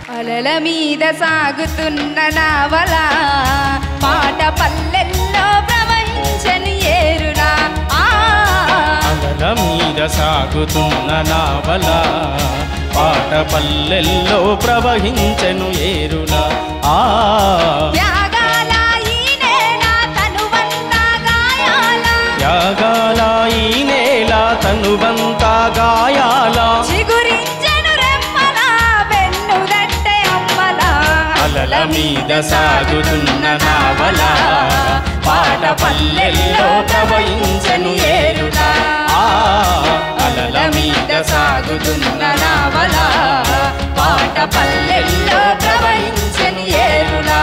అలల మీద సాగుతున్న నావల పాట పల్లెల్లో ప్రవహించని ఏరునా ఆ అలల మీద సాగుతున్న నావల పాట పల్లెల్లో ప్రవహించెను ఏరులా ఆ త్యాగాల ఈ నేల తనువంతా గాయాల యాగాల ఈ నేల తనువంతా గాయాల చిగురించెను రెమ్మల వెన్నుదంటే అమ్మల అలల మీద సాగుతున్న నావల పాట పల్లెల్లో ప్రవహించెను ఏరులా ఆ అలల మీద సాగుతున్న నావల పాట పల్లెల్లో ప్రవహించని ఏరులా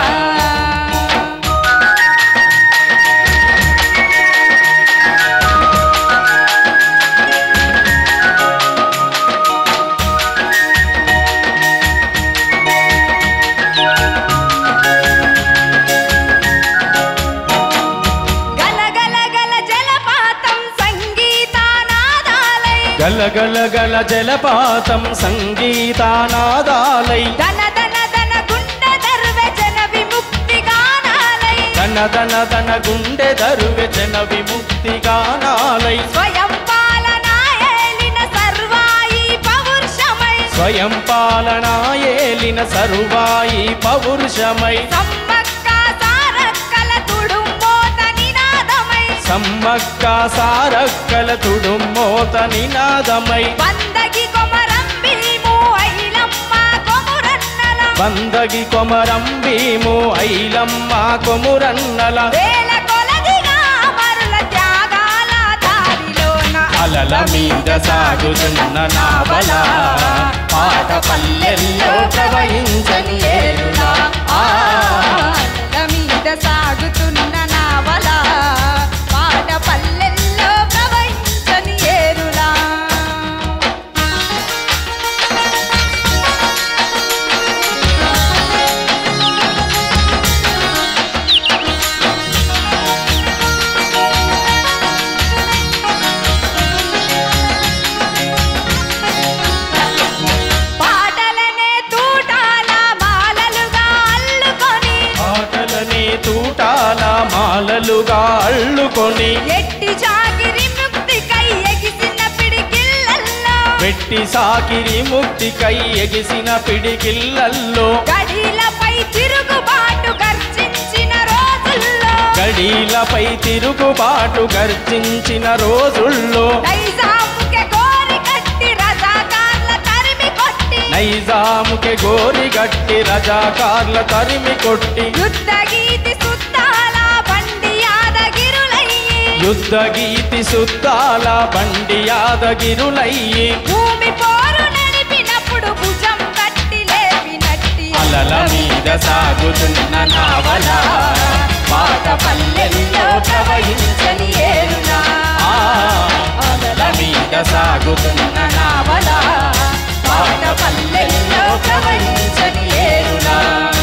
గలగల గల జలపాతం సంగీతానాదాలై గల గల గల జలపాతం సంగీతానాదాలై ధన ధన ధన గుండె దర్వె జన విముక్తి గానాలై ధన ధన ధన గుండె దరువె జన విముక్తి గానాలై స్వయం పాలనాయేలిన సర్వాయి పౌరుషమై స్వయం పాలనా ఏలిన సర్వాయి పౌరుషమై సమ్మక్క సారక్కల తుడుంబోత నినాదమై సమ్మక్క సారక్కల తుడుమోత నినాదమై వందకి కొమరం భీము ఐలమ్మ కొమురన్నల వందగి కొమరం భీము ఐలమ్మ కొమురన్నల వేల కొలదిగా మరుల త్యాగాల దారిలోన అలల మీద సాగుతున్న నావల పాట పల్లెల్లో ప్రవహించని ఏరులా ఆ అలల మీద సాగుతున్న నావల పాట పల్లెల్లో ప్రవహించని ఏరులా పాటలనే తూటాల మాలలుగా అల్లుకొని పాటలనే తూటాల మాలలుగా అల్లుకొని ఎట్టి చాకిరి ముక్తికై ఎగిసిన పిడికిళ్ళల్లో వెట్టి సాకిరి ముక్తికై ఎగిసిన పిడికిళ్ళల్లో గడిలపై తిరుగుబాటు గర్జించిన రోజుల్లో గడీలపై తిరుగుబాటు గర్జించిన రోజుల్లో నైజాముకే గోరి కట్టి రజాకార్ల తరిమి కొట్టి నైజాముకి గోరి గట్టి రజాకార్ల తరిమి కొట్టి యుద్ధ గీతి సుత్తాల బండి యాదగిరులయ్యి యుద్ధ గీతి సుత్తాల బండి యాదగిరులయ్యి భూమి పోరు నడిపినప్పుడు భుజం తట్టి లేపినట్టి అలల మీద సాగుతున్న నావల పాట పల్లెల్లో ప్రవహించని ఏరులా ఆ అలల మీద సాగుతున్న నావల పాట పల్లెల్లో ప్రవహించని ఏరులా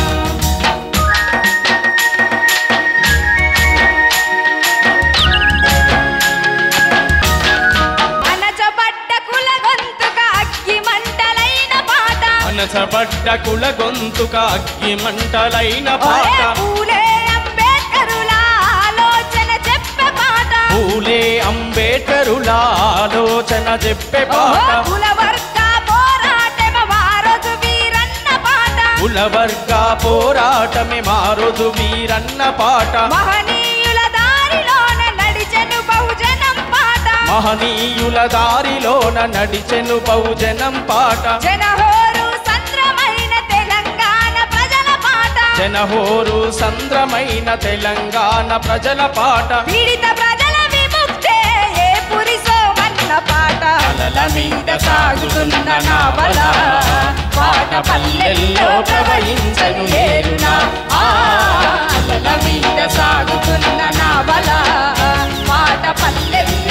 అనచబడ్డ కుల గొంతుక అగ్గి మంటలైన పాట అనసబడ్డ కుల గొంతుక అగ్గి మంటలైన ఒరే పాట పూలే అంబేద్కరుల ఆలోచన చెప్పే పాట పూలే అంబేడ్కరుల ఆలోచన చెప్పే ఓహో, పాట కుల వర్గ పోరాటమ వారొదు వీరన్న పాట కుల వర్గ పోరాటమే మారుదు వీరన్న పాట మహనీయుల దారిలోన నడిచెను బహుజనం పాట మహనీయుల దారిలోన నడిచెను బహుజనం పాట జనహోరు సంద్రమైన తెలంగాణ ప్రజల పాట జనహోరు సంద్రమైన తెలంగాణ ప్రజల పాట పీడిత ప్రజల విముక్తే ఏ పురిసో మన్న పాట అలల మీద సాగుతున్న నావల పాట పల్లెల్లో ప్రవహించను ఏరునా ఆ అలల మీద సాగుతున్న నావల పాట పల్లెల్లో